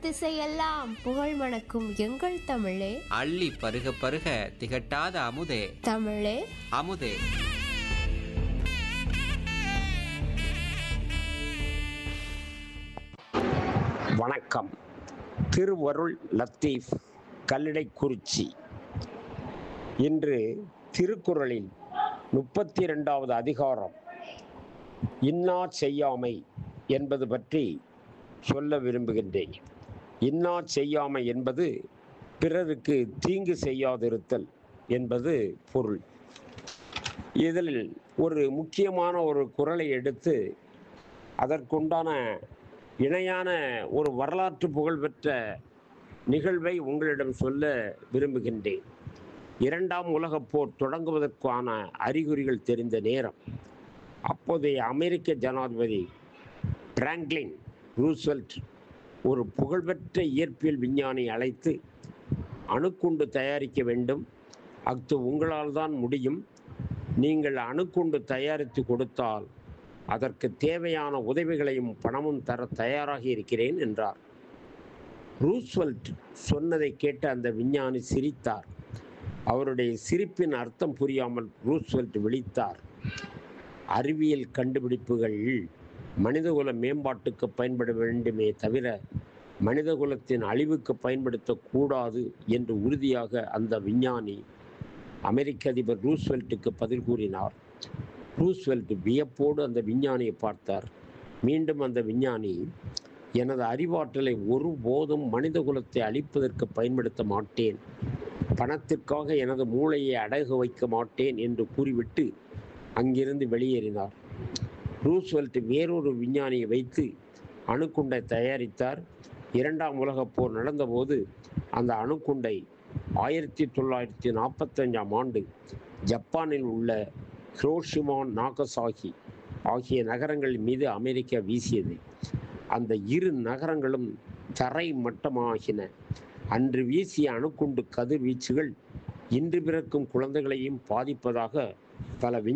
திசையெல்லாம் புகழ் மணக்கும் எங்கள் தமிழே அள்ளி பருக பருக திகட்டாத அமுதே தமிழே அமுதே வணக்கம் திருவருள் லத்தீஃப் கல்லிடைக்குறிச்சி இன்று திருக்குறளில் முப்பத்தி இரண்டாவது அதிகாரம் இன்னா செய்யாமை என்பது பற்றி சொல்ல விரும்புகின்றேன் இன்னா செய்யாமை என்பது பிறருக்கு தீங்கு செய்யாதிருத்தல் என்பது பொருள் இதில் ஒரு முக்கியமான ஒரு குறளை எடுத்து அதற்குண்டான இணையான ஒரு வரலாற்று புகழ்பெற்ற நிகழ்வை உங்களிடம் சொல்ல விரும்புகின்றேன் இரண்டாம் உலகப் போர் தொடங்குவதற்கான அறிகுறிகள் தெரிந்த நேரம் அப்போதைய அமெரிக்க ஜனாதிபதி பிராங்க்லின் ரூஸ்வெல்ட் ஒரு புகழ்பெற்ற இயற்பியல் விஞ்ஞானி அழைத்து அணுக்குண்டு தயாரிக்க வேண்டும் அஃது உங்களால் தான் முடியும் நீங்கள் அணுக்குண்டு தயாரித்து கொடுத்தால் அதற்கு தேவையான உதவிகளையும் பணமும் தர தயாராக இருக்கிறேன் என்றார் ரூஸ்வெல்ட் சொன்னதை கேட்ட அந்த விஞ்ஞானி சிரித்தார் அவருடைய சிரிப்பின் அர்த்தம் புரியாமல் ரூஸ்வெல்ட் விழித்தார் அறிவியல் கண்டுபிடிப்புகள் மனிதகுல மேம்பாட்டுக்கு பயன்பட வேண்டுமே தவிர மனிதகுலத்தின் அழிவுக்கு பயன்படுத்தக்கூடாது என்று உறுதியாக அந்த விஞ்ஞானி அமெரிக்க அதிபர் ரூஸ்வெல்ட்டுக்கு பதில் கூறினார் ரூஸ்வெல்ட் வியப்போடு அந்த விஞ்ஞானியை பார்த்தார் மீண்டும் அந்த விஞ்ஞானி எனது அறிவாற்றலை ஒருபோதும் மனித குலத்தை அழிப்பதற்கு பயன்படுத்த மாட்டேன் பணத்திற்காக எனது மூளையை அடகு வைக்க மாட்டேன் என்று கூறிவிட்டு அங்கிருந்து வெளியேறினார் ரூஸ்வெல்ட் வேறொரு விஞ்ஞானியை வைத்து அணுக்குண்டை தயாரித்தார் இரண்டாம் உலகப் போர் நடந்தபோது அந்த அணுக்குண்டை ஆயிரத்தி தொள்ளாயிரத்தி நாற்பத்தஞ்சாம் ஆண்டு ஜப்பானில் உள்ள ஹிரோஷிமா நாகசாகி ஆகிய நகரங்கள் மீது அமெரிக்கா வீசியது அந்த இரு நகரங்களும் தரை மட்டமாகின அன்று வீசிய அணுக்குண்டு கதிர்வீச்சுகள் இன்று பிறக்கும் குழந்தைகளையும் பாதிப்பதாக பல விஞ்ஞானிகள்